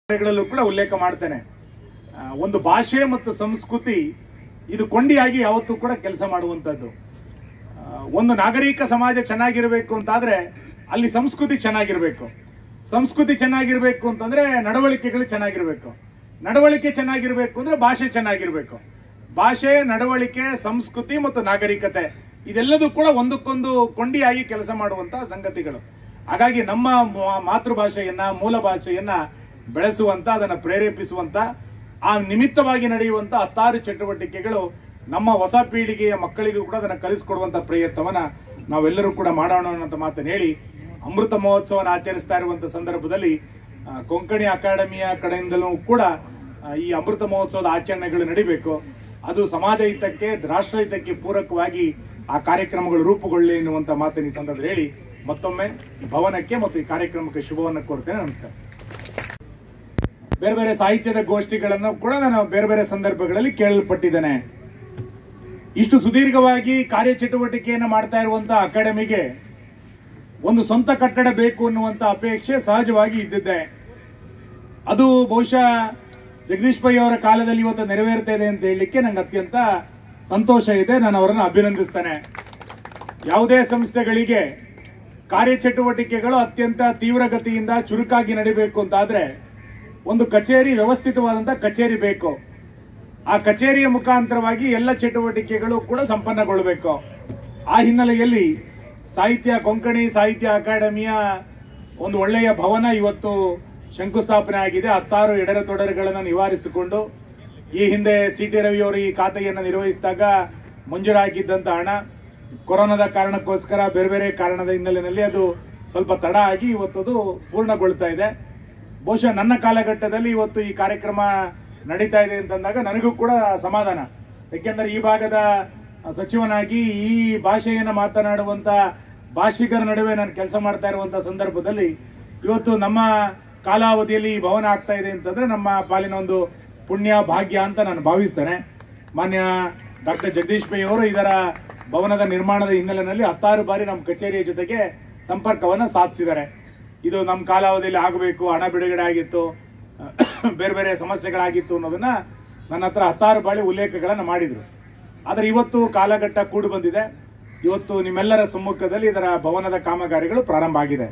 ಗಳಲ್ಲೂ ಕೂಡ ಉಲ್ಲೇಖ ಮಾಡ್ತೇನೆ ಆ, ಒಂದು ಭಾಷೆ ಮತ್ತು ಸಂಸ್ಕೃತಿ ಇದು ಕೊಂಡಿಯಾಗಿ ಯಾವತ್ತೂ ಕೂಡ ಕೆಲಸ ಮಾಡುವಂಥದ್ದು ಆ, ಒಂದು ನಾಗರಿಕ ಸಮಾಜ ಚೆನ್ನಾಗಿರಬೇಕು ಅಂತಾದ್ರೆ ಅಲ್ಲಿ ಸಂಸ್ಕೃತಿ ಚೆನ್ನಾಗಿರಬೇಕು ಸಂಸ್ಕೃತಿ ಚೆನ್ನಾಗಿರಬೇಕು ಅಂತಂದ್ರೆ ನಡವಳಿಕೆಗಳು ಚೆನ್ನಾಗಿರಬೇಕು ನಡವಳಿಕೆ ಚೆನ್ನಾಗಿರಬೇಕು ಅಂದ್ರೆ ಭಾಷೆ ಚೆನ್ನಾಗಿರಬೇಕು ಭಾಷೆ ನಡವಳಿಕೆ ಸಂಸ್ಕೃತಿ ಮತ್ತು ನಾಗರಿಕತೆ ಇದೆಲ್ಲದೂ ಕೂಡ ಒಂದಕ್ಕೊಂದು ಕೊಂಡಿಯಾಗಿ ಕೆಲಸ ಮಾಡುವಂತಹ ಸಂಗತಿಗಳು ಹಾಗಾಗಿ ನಮ್ಮ ಮಾ- ಮಾತೃಭಾಷೆಯನ್ನ ಮೂಲ ಭಾಷೆಯನ್ನ ಬೆಳೆಸುವಂತ ಅದನ್ನ ಪ್ರೇರೇಪಿಸುವಂತ ಆ ನಿಮಿತ್ತವಾಗಿ ನಡೆಯುವಂತ ಹತ್ತಾರು ಚಟುವಟಿಕೆಗಳು ನಮ್ಮ ಹೊಸ ಪೀಳಿಗೆಯ ಮಕ್ಕಳಿಗೂ ಕೂಡ ಅದನ್ನ ಕಲಿಸ್ಕೊಡುವಂತ ಪ್ರಯತ್ನವನ್ನ ನಾವೆಲ್ಲರೂ ಕೂಡ ಮಾಡೋಣ ಅನ್ನೋ ಮಾತನ್ನು ಹೇಳಿ ಅಮೃತ ಮಹೋತ್ಸವನ ಆಚರಿಸ್ತಾ ಇರುವಂತ ಸಂದರ್ಭದಲ್ಲಿ ಆ, ಕೊಂಕಣಿ ಅಕಾಡೆಮಿಯ ಕಡೆಯಿಂದಲೂ ಕೂಡ ಆ, ಈ ಅಮೃತ ಮಹೋತ್ಸವದ ಆಚರಣೆಗಳು ನಡಿಬೇಕು ಅದು ಸಮಾಜ ಹಿತಕ್ಕೆ ರಾಷ್ಟ್ರ ಹಿತಕ್ಕೆ ಪೂರಕವಾಗಿ ಆ ಕಾರ್ಯಕ್ರಮಗಳು ರೂಪುಗೊಳ್ಳಿ ಎನ್ನುವಂತ ಮಾತನ್ನು ಈ ಸಂದರ್ಭದಲ್ಲಿ ಹೇಳಿ ಮತ್ತೊಮ್ಮೆ ಈ ಭವನಕ್ಕೆ ಮತ್ತು ಈ ಕಾರ್ಯಕ್ರಮಕ್ಕೆ ಶುಭವನ್ನು ಕೋರ್ತೇನೆ ನಮಸ್ಕಾರ ಬೇರೆ ಬೇರೆ ಸಾಹಿತ್ಯದ ಗೋಷ್ಠಿಗಳನ್ನು ಕೂಡ ನಾನು ಬೇರೆ ಬೇರೆ ಸಂದರ್ಭಗಳಲ್ಲಿ ಕೇಳಲ್ಪಟ್ಟಿದ್ದೇನೆ ಇಷ್ಟು ಸುದೀರ್ಘವಾಗಿ ಕಾರ್ಯಚಟುವಟಿಕೆಯನ್ನು ಮಾಡ್ತಾ ಇರುವಂತಹ ಅಕಾಡೆಮಿಗೆ ಒಂದು ಸ್ವಂತ ಕಟ್ಟಡ ಬೇಕು ಅನ್ನುವಂತ ಅಪೇಕ್ಷೆ ಸಹಜವಾಗಿ ಇದ್ದಿದ್ದೆ ಅದು ಬಹುಶಃ ಜಗದೀಶ್ ಪೈ ಅವರ ಕಾಲದಲ್ಲಿ ಇವತ್ತು ನೆರವೇರ್ತಾ ಇದೆ ಅಂತ ಹೇಳಲಿಕ್ಕೆ ನಂಗೆ ಅತ್ಯಂತ ಸಂತೋಷ ಇದೆ ನಾನು ಅವರನ್ನು ಅಭಿನಂದಿಸ್ತೇನೆ ಯಾವುದೇ ಸಂಸ್ಥೆಗಳಿಗೆ ಕಾರ್ಯಚಟುವಟಿಕೆಗಳು ಅತ್ಯಂತ ತೀವ್ರಗತಿಯಿಂದ ಚುರುಕಾಗಿ ನಡಿಬೇಕು ಅಂತಾದ್ರೆ ಒಂದು ಕಚೇರಿ ವ್ಯವಸ್ಥಿತವಾದಂಥ ಕಚೇರಿ ಬೇಕು ಆ ಕಚೇರಿಯ ಮುಖಾಂತರವಾಗಿ ಎಲ್ಲ ಚಟುವಟಿಕೆಗಳು ಕೂಡ ಸಂಪನ್ನಗೊಳ್ಳಬೇಕು ಆ ಹಿನ್ನೆಲೆಯಲ್ಲಿ ಸಾಹಿತ್ಯ ಕೊಂಕಣಿ ಸಾಹಿತ್ಯ ಅಕಾಡೆಮಿಯ ಒಂದು ಒಳ್ಳೆಯ ಭವನ ಇವತ್ತು ಶಂಕುಸ್ಥಾಪನೆ ಆಗಿದೆ ಹತ್ತಾರು ಎಡರತೊಡರುಗಳನ್ನು ನಿವಾರಿಸಿಕೊಂಡು ಈ ಹಿಂದೆ ಸಿ ಟಿ ರವಿಯವರು ಈ ಖಾತೆಯನ್ನು ನಿರ್ವಹಿಸಿದಾಗ ಮಂಜೂರಾಗಿದ್ದಂಥ ಹಣ ಕೊರೋನಾದ ಕಾರಣಕ್ಕೋಸ್ಕರ ಬೇರೆ ಬೇರೆ ಕಾರಣದ ಹಿನ್ನೆಲೆಯಲ್ಲಿ ಅದು ಸ್ವಲ್ಪ ತಡ ಆಗಿ ಇವತ್ತದು ಪೂರ್ಣಗೊಳ್ತಾ ಇದೆ ಬಹುಶಃ ನನ್ನ ಕಾಲಘಟ್ಟದಲ್ಲಿ ಇವತ್ತು ಈ ಕಾರ್ಯಕ್ರಮ ನಡೀತಾ ಇದೆ ಅಂತಂದಾಗ ನನಗೂ ಕೂಡ ಸಮಾಧಾನ ಯಾಕೆಂದ್ರೆ ಈ ಭಾಗದ ಸಚಿವನಾಗಿ ಈ ಭಾಷೆಯನ್ನು ಮಾತನಾಡುವಂತ ಭಾಷಿಗರ ನಡುವೆ ನಾನು ಕೆಲಸ ಮಾಡ್ತಾ ಇರುವಂತ ಸಂದರ್ಭದಲ್ಲಿ ಇವತ್ತು ನಮ್ಮ ಕಾಲಾವಧಿಯಲ್ಲಿ ಈ ಭವನ ಆಗ್ತಾ ಇದೆ ಅಂತಂದ್ರೆ ನಮ್ಮ ಪಾಲಿನ ಒಂದು ಪುಣ್ಯ ಭಾಗ್ಯ ಅಂತ ನಾನು ಭಾವಿಸ್ತೇನೆ ಮಾನ್ಯ ಡಾಕ್ಟರ್ ಜಗದೀಶ್ ಪೈ ಅವರು ಇದರ ಭವನದ ನಿರ್ಮಾಣದ ಹಿನ್ನೆಲೆಯಲ್ಲಿ ಹತ್ತಾರು ಬಾರಿ ನಮ್ಮ ಕಚೇರಿಯ ಜೊತೆಗೆ ಸಂಪರ್ಕವನ್ನು ಸಾಧಿಸಿದ್ದಾರೆ ಇದು ನಮ್ಮ ಕಾಲಾವಧಿಯಲ್ಲಿ ಆಗಬೇಕು ಹಣ ಬಿಡುಗಡೆ ಆಗಿತ್ತು ಬೇರೆ ಬೇರೆ ಸಮಸ್ಯೆಗಳಾಗಿತ್ತು ಅನ್ನೋದನ್ನ ನನ್ನ ಹತ್ರ ಹತ್ತಾರು ಬಾರಿ ಉಲ್ಲೇಖಗಳನ್ನು ಮಾಡಿದ್ರು ಆದರೆ ಇವತ್ತು ಕಾಲಘಟ್ಟ ಕೂಡಿ ಬಂದಿದೆ ಇವತ್ತು ನಿಮ್ಮೆಲ್ಲರ ಸಮ್ಮುಖದಲ್ಲಿ ಇದರ ಭವನದ ಕಾಮಗಾರಿಗಳು ಪ್ರಾರಂಭ ಆಗಿದೆ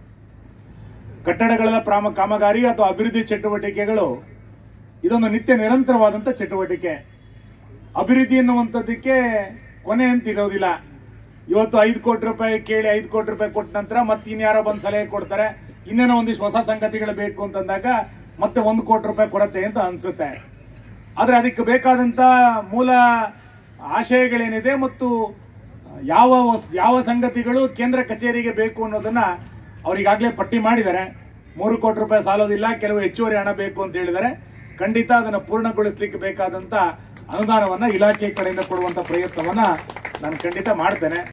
ಕಟ್ಟಡಗಳ ಪ್ರಾಮ ಕಾಮಗಾರಿ ಅಥವಾ ಅಭಿವೃದ್ಧಿ ಚಟುವಟಿಕೆಗಳು ಇದೊಂದು ನಿತ್ಯ ನಿರಂತರವಾದಂಥ ಚಟುವಟಿಕೆ ಅಭಿವೃದ್ಧಿ ಎನ್ನುವಂಥದ್ದಕ್ಕೆ ಕೊನೆ ಅಂತ ಇರೋದಿಲ್ಲ ಇವತ್ತು ಐದು ಕೋಟಿ ರೂಪಾಯಿ ಕೇಳಿ ಐದು ಕೋಟಿ ರೂಪಾಯಿ ಕೊಟ್ಟ ನಂತರ ಮತ್ತೆ ಇನ್ಯಾರೋ ಬಂದು ಸಲಹೆ ಕೊಡ್ತಾರೆ ಇನ್ನೇನೋ ಒಂದಿಷ್ಟು ಹೊಸ ಸಂಗತಿಗಳು ಬೇಕು ಅಂತಂದಾಗ ಮತ್ತೆ ಒಂದು ಕೋಟಿ ರೂಪಾಯಿ ಕೊರತೆ ಅಂತ ಅನ್ಸುತ್ತೆ ಆದರೆ ಅದಕ್ಕೆ ಬೇಕಾದಂಥ ಮೂಲ ಆಶಯಗಳೇನಿದೆ ಮತ್ತು ಯಾವ ವಸ್- ಯಾವ ಸಂಗತಿಗಳು ಕೇಂದ್ರ ಕಚೇರಿಗೆ ಬೇಕು ಅನ್ನೋದನ್ನ ಅವರಿಗಾಗಲೇ ಪಟ್ಟಿ ಮಾಡಿದ್ದಾರೆ ಮೂರು ಕೋಟಿ ರೂಪಾಯಿ ಸಾಲೋದಿಲ್ಲ ಕೆಲವು ಹೆಚ್ಚುವರಿ ಹಣ ಬೇಕು ಅಂತ ಹೇಳಿದ್ದಾರೆ ಖಂಡಿತ ಅದನ್ನು ಪೂರ್ಣಗೊಳಿಸ್ಲಿಕ್ಕೆ ಬೇಕಾದಂತ ಅನುದಾನವನ್ನ ಇಲಾಖೆ ಕಡೆಯಿಂದ ಕೊಡುವಂತ ಪ್ರಯತ್ನವನ್ನ ನಾನು ಖಂಡಿತ ಮಾಡ್ತೇನೆ